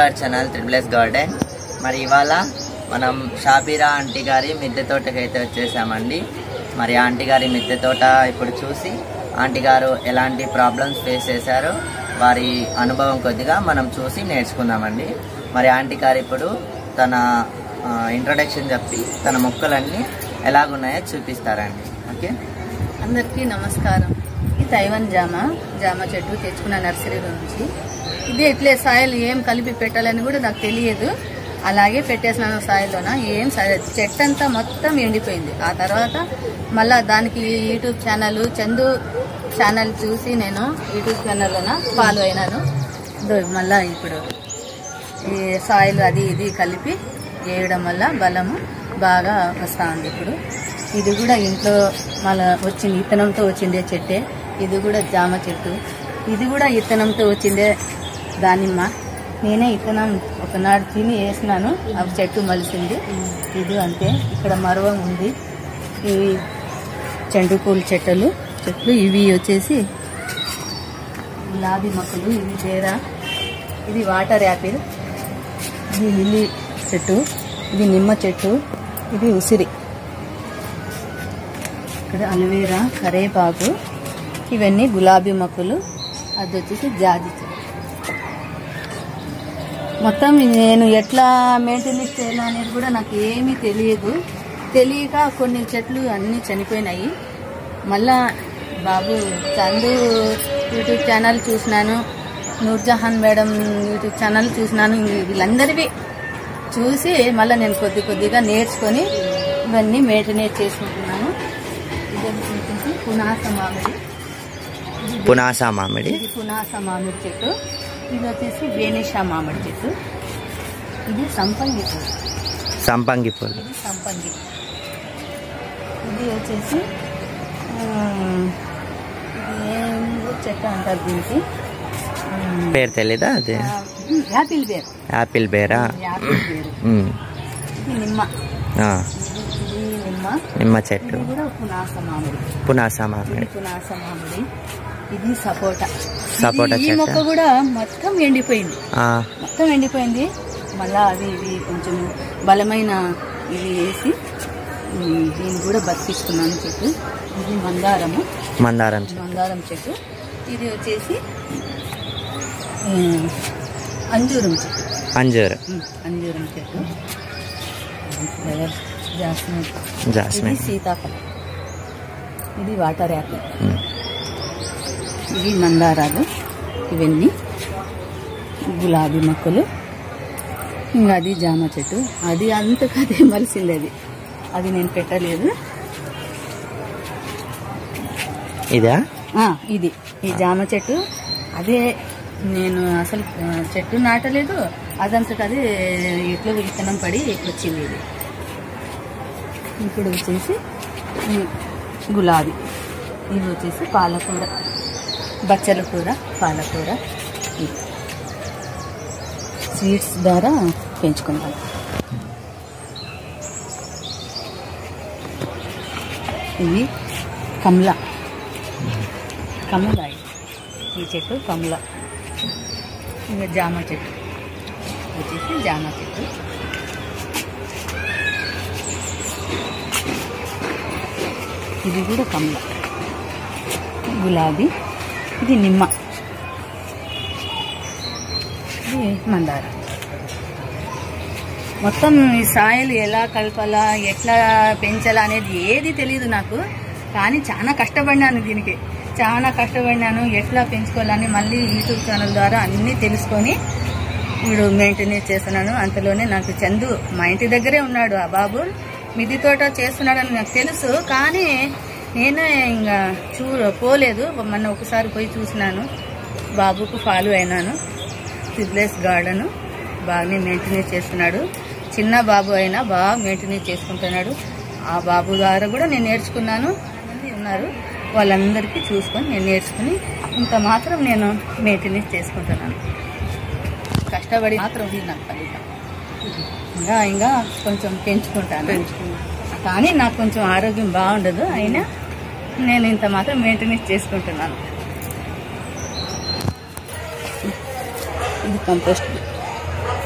Our channel త్రిబులెస్ garden మరి ఇవాళ మనం షాబీరా ఆంటీ గారి మిద్దె తోటకి అయితే వచ్చేసామండి మరి ఆంటీ గారి మిద్దె తోట ఇప్పుడు చూసి ఆంటీ గారు ఎలాంటి ప్రాబ్లమ్స్ ఫేస్ చేశారో వారి అనుభవం కొద్దిగా మనం చూసి నేర్చుకుందామండి మరి ఆంటీ గారు ఇప్పుడు తన ఇంట్రడక్షన్ చెప్పి తన మొక్కలన్నీ ఎలాగున్నాయో చూపిస్తారండి ఓకే అందరికీ నమస్కారం ఇది తైవన్ జామ జామ చెట్టు తెచ్చుకున్న నర్సరీ నుంచి ఇది ఇట్లే సాయిల్ ఏం కలిపి పెట్టాలని కూడా నాకు తెలియదు అలాగే పెట్టేసిన సాయిల్లోన ఏం సరే చెట్టు అంతా మొత్తం ఎండిపోయింది ఆ తర్వాత మళ్ళా దానికి యూట్యూబ్ ఛానల్ చందు ఛానల్ చూసి నేను యూట్యూబ్ ఛానల్లోన ఫాలో అయినాను ఇదో మళ్ళా ఇప్పుడు ఈ సాయిల్ అది ఇది కలిపి వేయడం వల్ల బలము బాగా వస్తూ ఉంది ఇప్పుడు ఇది కూడా ఇంట్లో మళ్ళా వచ్చింది ఇత్తనంతో వచ్చిందే చెట్టే ఇది కూడా జామ చెట్టు ఇది కూడా ఇత్తనంతో వచ్చిందే దానిమ్మ నేనే ఇత్తనం ఒకనాడు తిని వేసినాను ఆ చెట్టు మలిసింది ఇది అంతే ఇక్కడ మరవం ఉంది ఇవి చెండు పూల చెట్టలు చెట్లు ఇవి వచ్చేసి గులాబీ మొక్కలు ఇవి బేర ఇది వాటర్ యాపిల్ ఇది లిల్లీ చెట్టు ఇది నిమ్మ చెట్టు ఇది ఉసిరి ఇక్కడ అలోవేరా కరేపాకు ఇవన్నీ గులాబీ మొక్కలు అది వచ్చేసి జాజి చెట్టు మొత్తం నేను ఎట్లా మెయింటెనెన్స్ చేయాలి అనేది కూడా నాకు ఏమీ తెలియదు తెలియక కొన్ని చెట్లు అన్నీ చనిపోయినాయి మళ్ళా బాబు చందు యూట్యూబ్ ఛానల్ చూసినాను నూర్జహాన్ మేడం యూట్యూబ్ ఛానల్ చూసినాను వీళ్ళందరివి చూసి మళ్ళీ నేను కొద్ది కొద్దిగా నేర్చుకొని ఇవన్నీ మెయింటెనెన్స్ చేసుకుంటున్నాను ఇది వచ్చేసి పునాస మామిడి పునాసా మామిడి ఇది పునాస మామిడి చెట్టు ఇది వచ్చేసి వేణిషా మామిడి చెట్టు ఇది సంపంగి చెట్టు సంపంగి పూలు ఇది సంపంగి ఇది వచ్చేసి ఆ, ఇది ఏం చెట్టు అంటారు దీనికి ఉమ్, పేరు తెలీదా అది ఆ, యాపిల్ బేర్ యాపిల్ బేరా యాపిల్ బేర్ ఉమ్. ఇది నిమ్మ ఆ, ఇది ఇది నిమ్మ నిమ్మ చెట్టు ఇది కూడా పునాస మామిడి పునాసా ఇది మామిడి పునాస మామిడి ఇది సపోటా సపోటా ఇది- ఈ చెట్టా? మొక్క కూడా మొత్తం ఎండిపోయింది ఆ, మొత్తం ఎండిపోయింది మళ్ళా అవి ఇవి కొంచెం బలమైన ఇవి వేసి ఉమ్, దీన్ని కూడా బతికిస్తున్నాను చెట్టు ఇది మందారము మందారం చెట్టు మందారం చెట్టు ఇది వచ్చేసి ఉమ్, అంజూరం చెట్టు అంజూరు ఉమ్, అంజూరం చెట్టు ఫ్లవర్ జాస్మిన్ జాస్మిన్ ఇది సీతాఫలం ఇది వాటర్ యాపిల్ ఉమ్. ఇవి మందారాలు ఇవన్నీ గులాబీ మొక్కలు ఇంకా అది జామ చెట్టు అది అంతకు అదే మలిసింది అది అది నేను పెట్టలేదు ఇదా ఆ, ఇది ఈ జామ చెట్టు అదే నేను అసలు ఆ, చెట్టు నాటలేదు అదంతకు అదే ఇట్లా విత్తనం పడి వచ్చింది ఇది ఇప్పుడు వచ్చేసి ఈ గులాబీ ఇది వచ్చేసి పాలకూర బచ్చల కూర పాలకూర ఇది సీడ్స్ ద్వారా పెంచుకుంటాం ఇది కమల కమల ఇది. ఈ చెట్టు కమల ఇంకా జామ చెట్టు వచ్చేసి జామ చెట్టు ఇది కూడా కమల గులాబీ ఇది నిమ్మ ఇది మందార మొత్తం ఈ సాయిల్ ఎలా కలపాలా ఎట్లా పెంచాలా అనేది ఏది తెలియదు నాకు కానీ చాలా కష్టపడినాను దీనికి చాలా కష్టపడినాను ఎట్లా పెంచుకోవాలని మళ్ళీ యూట్యూబ్ ఛానల్ ద్వారా అన్నీ తెలుసుకొని ఇప్పుడు మెయింటెనెన్స్ చేస్తున్నాను అంతలోనే నాకు చందు మా ఇంటి దగ్గరే ఉన్నాడు ఆ బాబు మిది తోట చేస్తున్నాడని నాకు తెలుసు కానీ నేనే ఇంకా చూ పోలేదు మొన్న ఒకసారి పోయి చూసినాను బాబుకు ఫాలో అయినాను సిబ్లెస్ గార్డెన్ బాగానే మెయింటెనెన్స్ చేస్తున్నాడు చిన్న బాబు అయినా బాగా మెయింటెనెన్స్ చేసుకుంటున్నాడు ఆ బాబు ద్వారా కూడా నేను నేర్చుకున్నాను మంది ఉన్నారు వాళ్ళందరికీ చూసుకొని నేను నేర్చుకుని ఇంత మాత్రం నేను మెయింటెనెన్స్ చేసుకుంటున్నాను కష్టపడి మాత్రం ఉంది నాకు ఫలితం ఇంకా ఇంకా కొంచెం పెంచుకుంటాను కానీ నాకు కొంచెం ఆరోగ్యం బాగుండదు అయినా నేను ఇంత మాత్రం మెయింటెనెన్స్ చేసుకుంటున్నాను ఇది కంపోస్ట్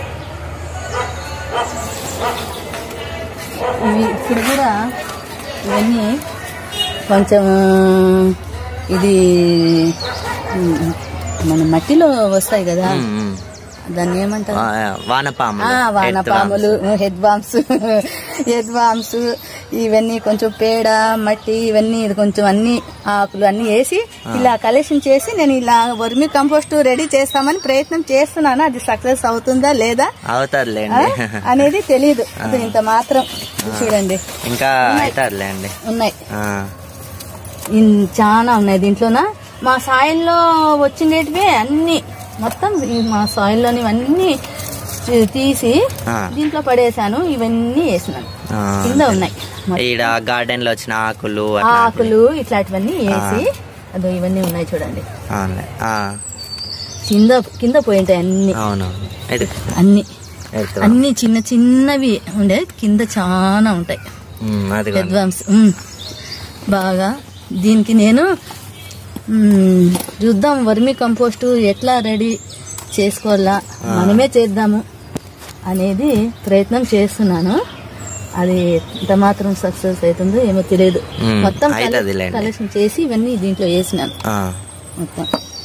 ఇవి ఇప్పుడు కూడా ఇవన్నీ కొంచెం ఇది ఉమ్, మన మట్టిలో వస్తాయి కదా ఉమ్, ఉమ్. దాన్ని ఏమంటారు వా- వానపాములు ఆ, వానపాములు హెడ్ బాంబ్స్ హెడ్ బాంబ్స్ ఇవన్నీ కొంచెం పేడ మట్టి ఇవన్నీ ఇది కొంచెం అన్ని ఆకులు అన్ని వేసి ఇలా కలెక్షన్ చేసి నేను ఇలా వర్మి కంపోస్ట్ రెడీ చేస్తామని ప్రయత్నం చేస్తున్నాను అది సక్సెస్ అవుతుందా లేదా ఆ, అవుతారులేండి అనేది తెలియదు అది ఇంత మాత్రం చూడండి ఇంకా అవుతారులేండి ఉన్నాయి ఆ, ఇన్- చాలా ఉన్నాయి దీంట్లోన మా సాయిల్లో వచ్చినటివే అన్ని మొత్తం ఈ మా సాయిల్లోని అన్ని తీసి ఆ. దీంట్లో పడేశాను ఇవన్నీ వేసినాను ఆ. కింద ఉన్నాయి మొత్తం ఈడ గార్డెన్ లో వచ్చిన ఆకులు అట్లా ఆకులు ఇట్లాంటివన్నీ వేసి అదో ఇవన్నీ ఉన్నాయి చూడండి అవునులే. ఆ, కింద కింద పోయి ఉంటాయి అన్ని అవునవును ఇది అన్ని ఎత్తు. అన్ని చిన్న చిన్నవి ఉండే కింద చాలా ఉంటాయి ఉమ్, అది కూడా. అడ్వాన్స్ బాగా దీనికి నేను మ్, చూద్దాం వర్మి కంపోస్ట్ ఎట్లా రెడీ చేసుకోవాలా మనమే చేద్దాము అనేది ప్రయత్నం చేస్తున్నాను అది ఎంత మాత్రం సక్సెస్ అవుతుందో ఏమో తెలియదు మ్, మొత్తం అవుతుందిలేండి. కలెక్షన్ చేసి ఇవన్నీ దీంట్లో వేసినాను ఆ. మొత్తం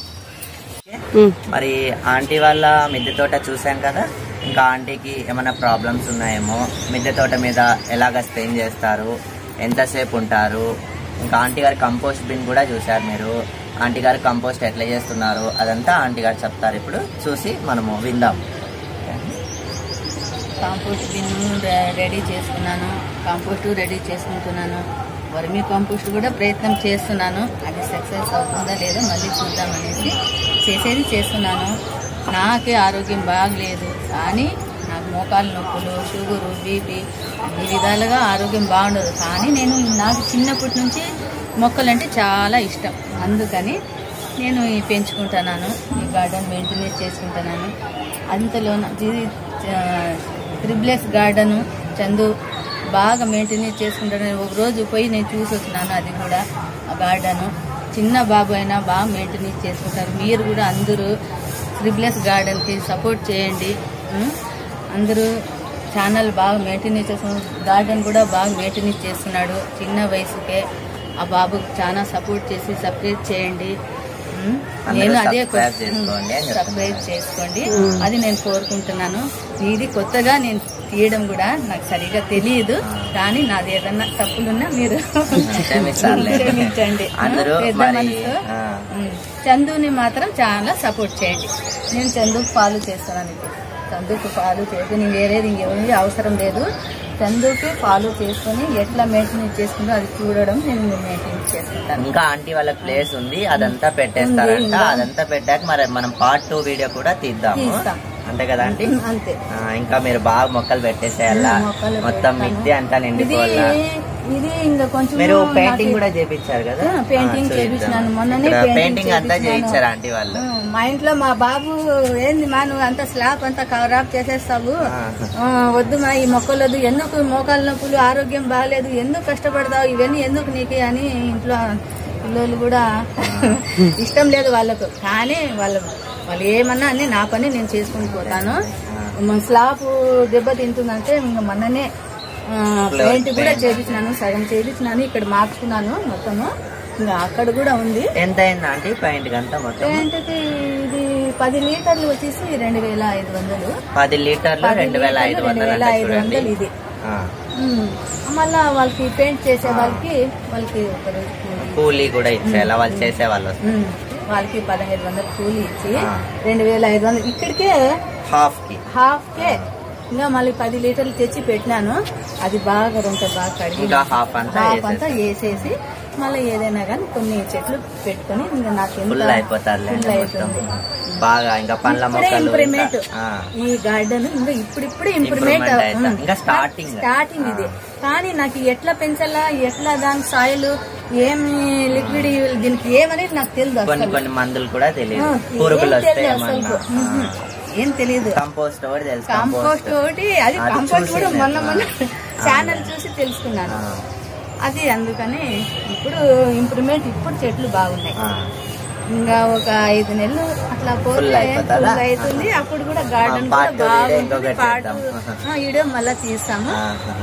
మరి ఆంటీ వాళ్ళ మిద్దె తోట చూసాం కదా ఇంకా ఆంటీకి ఏమైనా ప్రాబ్లమ్స్ ఉన్నాయేమో మిద్దె తోట మీద ఎలాగ స్పెండ్ చేస్తారు ఎంతసేపు ఉంటారు ఇంకా ఆంటీ గారి కంపోస్ట్ బిన్ కూడా చూశారు మీరు ఆంటీ గారు కంపోస్ట్ ఎట్లా చేస్తున్నారు అదంతా ఆంటీ గారు చెప్తారు ఇప్పుడు చూసి మనము విందాం కాంపోస్ట్ బిన్ను రె- రెడీ చేసుకున్నాను కాంపోస్ట్ రెడీ చేసుకుంటున్నాను వర్మి కాంపోస్ట్ కూడా ప్రయత్నం చేస్తున్నాను అది సక్సెస్ అవుతుందా లేదో మళ్ళీ చూద్దాం అనేసి చేసేది చేస్తున్నాను నాకే ఆరోగ్యం బాగలేదు కానీ నాకు మోకాలు నొప్పులు షుగరు బీపీ అన్ని విధాలుగా ఆరోగ్యం బాగుండదు కానీ నేను నాకు చిన్నప్పటి నుంచి మొక్కలంటే చాలా ఇష్టం అందుకని నేను ఈ పెంచుకుంటున్నాను ఈ గార్డెన్ మెయింటెనెన్స్ చేసుకుంటున్నాను అంతలో త్రిబ్లెస్ గార్డెన్ చందు బాగా మెయింటెనెన్స్ చేసుకుంటాను ఒక రోజు పోయి నేను చూసి వచ్చినాను అది కూడా ఆ గార్డెన్ చిన్న బాబు అయినా బాగా మెయింటెనెన్స్ చేసుకుంటారు మీరు కూడా అందరూ త్రిబ్లెస్ గార్డెన్కి సపోర్ట్ చేయండి ఉం? అందరూ ఛానల్ బాగా మెయింటెనెన్స్ చేస్తున్నారు గార్డెన్ కూడా బాగా మెయింటెనెన్స్ చేస్తున్నాడు చిన్న వయసుకే ఆ బాబుకు చాలా సపోర్ట్ చేసి సపరేట్ చేయండి ఉం? అందరూ నేను అదే subscribe చేసుకోండి అని చెప్తున్నాను. సబ్స్క్రైబ్ చేసుకోండి అది నేను కోరుకుంటున్నాను ఇది కొత్తగా నేను తీయడం కూడా నాకు సరిగా తెలియదు కానీ నాది ఏదన్నా తప్పులున్నా మీరు క్షమిస్తారులే. క్షమించండి అందరూ పెద్ద మరి మనసు ఆ, ఉం. చందుని మాత్రం చాలా సపోర్ట్ చేయండి నేను చందుకు ఫాలో చేస్తాను ఇప్పుడు చందుకు ఫాలో చేసి నేను వేరేది ఇంకేమీ అవసరం లేదు చందుకి ఫాలో చేసుకొని ఎట్లా మెయింటెనెన్స్ చేసుకుంటో అది చూడడం నేను మెయింటెనెన్స్ చేసుకుంటాను ఇంకా ఆంటీ వాళ్ళ ప్లేస్ ఉంది అదంతా పెట్టేస్తారంట అదంతా పెట్టాక మరి మనం పార్ట్ టూ వీడియో కూడా తీద్దాము తీస్తాం. అంతే కదా ఆంటీ అంతే ఆ, ఇంకా మీరు బాగా మొక్కలు పెట్టేసేయాలా మొక్కలు మొత్తం పెడతాను. మిద్ది అంతా ఇది నిండిపోవాలా ఇది ఇంకా కొంచెం మీరు నాకు- పెయింటింగ్ కూడా చేపించారు కదా ఆ, పెయింటింగ్ ఆ, చూద్దాం. చేపించినాను. మొన్ననే ఇక్కడ పెయింటింగ్ పెయింటింగ్ అంతా చేపించినాను. చేయించారు ఆంటీ వాళ్ళు ఆ, మా ఇంట్లో మా బాబు ఏంది మా నువ్వు అంత స్లాబ్ అంతా కవరాప్ చేసేస్తావు ఆ. ఆ, వద్దు మా ఈ మొక్కలు వద్దు ఎందుకు మోకాలు నొప్పులు ఆరోగ్యం బాగాలేదు ఎందుకు కష్టపడతావు ఇవన్నీ ఎందుకు నీకు అని ఇంట్లో పిల్లలు కూడా ఇష్టం లేదు వాళ్ళకు కానీ వాళ్ళ వాళ్ళు ఏమన్నా అని నా పని నేను చేసుకుని పోతాను మన స్లాబ్ దెబ్బ తింటుందంటే ఇంక మొన్ననే ఆ, పెయింట్ కూడా చేపించినాను సగం చేపించినాను ఇక్కడ మార్చుకున్నాను మొత్తము ఇంకా అక్కడ కూడా ఉంది ఎంత అయింది ఆంటీ పెయింట్ అంతా మొత్తం పెయింట్కి ఇది పది లీటర్లు వచ్చేసి రెండు వేల ఐదు వందలు పది లీటర్లు పది రెండు వేల ఐదు లీటర్లు వందలు రెండు వేల అంట ఐదు చూడండి వందలు ఇది ఆ, ఉమ్. మళ్ళా వాళ్ళకి పెయింట్ చేసే వాళ్ళకి వాళ్ళకి ఒక రోజు కూలి కూలీ కూడా ఇచ్చేయాలా వాళ్ళు చేసే వాళ్ళు వస్తారు ఉమ్. వాళ్ళకి పదహైదు వందలు కూలి ఇచ్చి ఆ. రెండు వేల ఐదు వందలు ఇక్కడికే హాఫ్ కి హాఫ్ కే ఇంకా మళ్ళీ పది లీటర్లు తెచ్చి పెట్టినాను అది బాగా రొంత బాగా కడిగి ఇంకా హాఫ్ అంతా హాఫ్ అంతా వేసేసి మళ్ళీ ఏదైనా కానీ కొన్ని చెట్లు పెట్టుకొని ఇంకా నాకు ఎంత ఫుల్ అయిపోతారులే ఫుల్ మొత్తం అయిపోతుంది బాగా ఇంకా పండ్ల ఇప్పుడే మొక్కలు ఇంప్రూవ్మెంట్ ఇంకా, ఆ, ఈ గార్డెన్ ఇంకా ఇప్పుడిప్పుడు ఇంప్రూవ్మెంట్ Improvement అవుతా. ఇంకా starting. స్టార్టింగ్ ఇది కానీ నాకు ఎట్లా పెంచాలా ఎట్లా దాని సాయిల్ ఏమి లిక్విడ్ దీనికి ఏమనేది నాకు తెలియదు కొన్ని అసలు కొన్ని మందులు కూడా తెలియదు ఆ, పురుగులు ఏం వస్తే తెలియదు ఏమన్నా అసలు ఉహు. ఏం తెలియదు కంపోస్ట్ ఒకటి తెలుసు కాంపోస్ట్ ఒకటి అది అది కాంపోస్ట్ కూడా చూసి మొన్న మొన్న నేను, ఛానల్ చూసి తెలుసుకున్నాను అది అందుకని ఇప్పుడు ఇంప్రూవ్మెంట్ ఇప్పుడు చెట్లు బాగున్నాయి ఇంకా ఒక ఐదు నెలలు అట్లా పోతే Full అయిపోతుందా? full అవుతుంది అప్పుడు కూడా గార్డెన్ part కూడా two video బాగుంటుంది ఇంకొకటి పాటు చేద్దాం. వీడియో మళ్ళీ తీస్తాము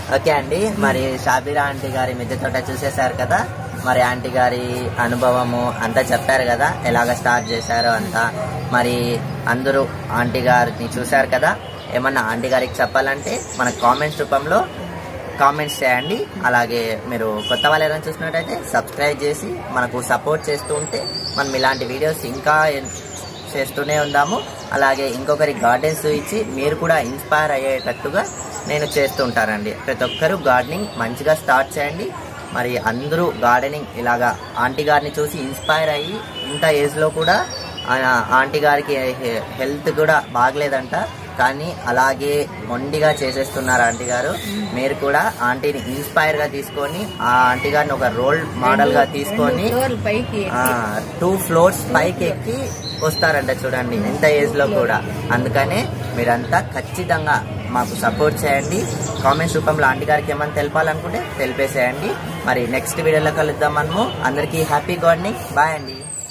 ఓకే అండి మరి షాబీరా ఆంటీ గారి మిద్దె తోట చూసేశారు కదా మరి ఆంటీ గారి అనుభవము అంతా చెప్పారు కదా ఎలాగ స్టార్ట్ చేశారో అంతా మరి అందరూ ఆంటీ గారిని చూశారు కదా ఏమన్నా ఆంటీ గారికి చెప్పాలంటే మన కామెంట్స్ రూపంలో కామెంట్స్ చేయండి అలాగే మీరు కొత్త వాళ్ళు ఏదైనా చూసినట్టయితే సబ్స్క్రైబ్ చేసి మనకు సపోర్ట్ చేస్తూ ఉంటే మనం ఇలాంటి వీడియోస్ ఇంకా ఎన్- చేస్తూనే ఉందాము అలాగే ఇంకొకరి గార్డెన్స్ ఇచ్చి మీరు కూడా ఇన్స్పైర్ అయ్యేటట్టుగా నేను చేస్తూ ఉంటానండి ప్రతి ఒక్కరూ గార్డెనింగ్ మంచిగా స్టార్ట్ చేయండి మరి అందరూ గార్డెనింగ్ ఇలాగా ఆంటీ గారిని చూసి ఇన్స్పైర్ అయ్యి ఇంత ఏజ్లో కూడా ఆ ఆంటీ గారికి హె- హెల్త్ కూడా బాగలేదంట కానీ అలాగే మొండిగా చేసేస్తున్నారు ఆంటీ గారు మీరు కూడా ఆంటీని ఇన్స్పైర్ గా తీసుకొని ఆ ఆంటీ గారిని ఒక రోల్ మోడల్ గా తీసుకొని రెండు ఫ్లోర్లు పైకి ఎక్కి టూ ఫ్లోర్స్ పైకి ఎక్కి వస్తారంట చూడండి ఎంత ఏజ్ లో కూడా అందుకనే మీరంతా ఖచ్చితంగా మాకు సపోర్ట్ చేయండి కామెంట్స్ రూపంలో ఆంటీ గారికి ఏమైనా తెలపాలనుకుంటే తెలిపేసేయండి మరి నెక్స్ట్ వీడియోలో కలుద్దాం మనము అందరికీ హ్యాపీ గార్డెనింగ్ బాయ్ అండి